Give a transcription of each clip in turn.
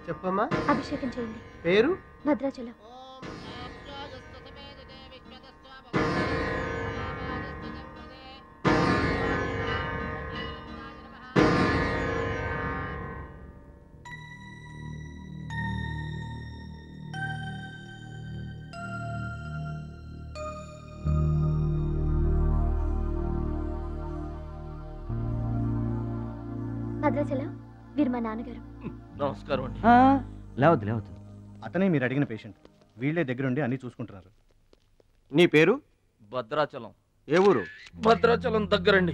చెప్పమ్మా అభిషేకం చేయండి పేరు భద్రాచలం భద్రాచలం వీరు మా నాన్నగారు నమస్కారం అండి లేవద్దు లేవద్దు అతనే మీరు అడిగిన పేషెంట్ వీళ్ళే దగ్గరుండి అన్ని చూసుకుంటున్నారు నీ పేరు భద్రాచలం ఏ ఊరు భద్రాచలం దగ్గరండి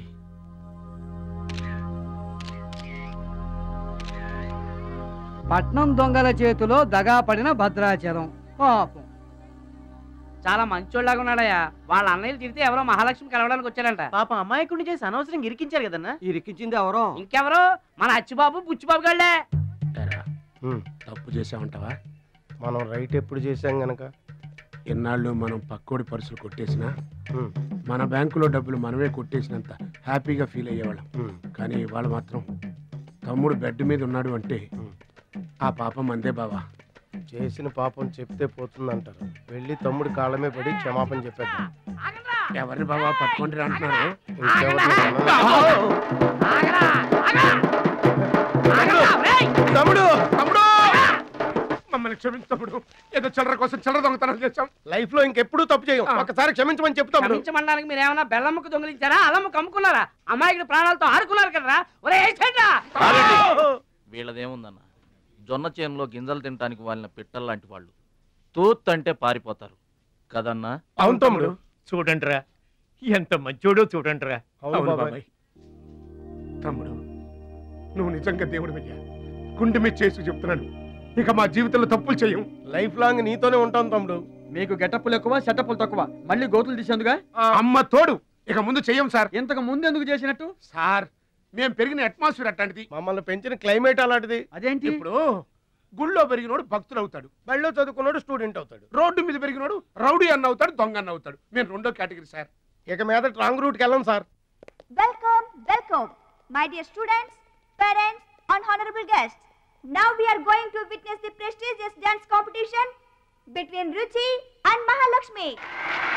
పట్నం దొంగల చేతిలో దగా పడిన భద్రాచలం పాపం చాలా మంచోళ్ళగా ఉన్నాడయ్యా వాళ్ళ అన్నయ్యలు తిరిగితే ఎవరో మహాలక్ష్మి కలవడానికి వచ్చారంట పాప అమాయకుడిని చేసి అనవసరంగా ఇరికించారు కదన్నా ఇరికించింది ఎవరో ఇంకెవరు మన అచ్చిబాబు బుచ్చిబాబు గళ్ళే తప్పు చేసామంటావా మనం రైట్ ఎప్పుడు చేశాం గనక ఎన్నాళ్ళు మనం పక్కోడి పర్సులు కొట్టేసినా మన బ్యాంకులో డబ్బులు మనమే కొట్టేసినంత హ్యాపీగా ఫీల్ అయ్యేవాళ్ళం కానీ వాళ్ళు మాత్రం తమ్ముడు బెడ్ మీద ఉన్నాడు అంటే ఆ పాపం అందే బావా చేసిన పాపం చెప్తే పోతుందంటారు వెళ్ళి తమ్ముడి కాళ్ళమే పడి క్షమాపణ చెప్పేద్దాం ఎవరిని బావా పట్టుకుంటారు అంటున్నారు ఇంకెవరిని తమ్ముడు తమ్ముడు మమ్మల్ని క్షమించు తమ్ముడు ఏదో చిల్లర కోసం చిల్లర దొంగతనం చేశాం లైఫ్ లో ఇంకెప్పుడు తప్పు చేయం ఒకసారి క్షమించమని చెప్తాం క్షమించమనడానికి మీరు ఏమైనా బెల్లమ్మకు దొంగిలించారా అల్లమ్మకు అమ్ముకున్నారా అమాయకుడి ప్రాణాలతో ఆడుకున్నారు కదరా ఒరే ఏసేండ్రా! వీళ్ళదేముందన్న జొన్న చేనులో గింజలు తినడానికి వాళ్ళని పిట్టల్లాంటి వాళ్ళు తూత్ అంటే పారిపోతారు కదన్నా అవును తమ్ముడు చూడండిరా ఎంత మంచోడో చూడండిరా అవును అవును బాబాయ్ బాబాయ్ తమ్ముడు నువ్వు నిజంగా దేవుడు అయ్యా గుండె మీద చేసి చెప్తున్నాను ఇక మా జీవితంలో తప్పులు చేయం లైఫ్ లాంగ్ నీతోనే ఉంటాం తమ్ముడు మీకు గెటప్పులు ఎక్కువ సెటప్పులు తక్కువ మళ్ళీ గోతులు తీసేందుగా అమ్మ తోడు ఇక ముందు చెయ్యం సార్ ఇంతకు ముందు ఎందుకు చేసినట్టు సార్ మేము పెరిగిన అట్మాస్ఫియర్ అట్లాంటిది మమ్మల్ని పెంచిన క్లైమేట్ అలాంటిది అదేంటి ఇప్పుడు గుళ్ళో పెరిగినోడు భక్తుడు అవుతాడు బడిలో చదువుకున్నాడు స్టూడెంట్ అవుతాడు రోడ్డు మీద పెరిగినోడు రౌడీ అన్న అవుతాడు దొంగ అన్న అవుతాడు మేము రెండో కేటగిరీ సార్ ఇక మీద రాంగ్ రూట్కి వెళ్ళం sir Welcome, welcome, my dear students, parents, and honorable guests. Now we are going to witness the prestigious dance competition between Ruchi and Mahalakshmi.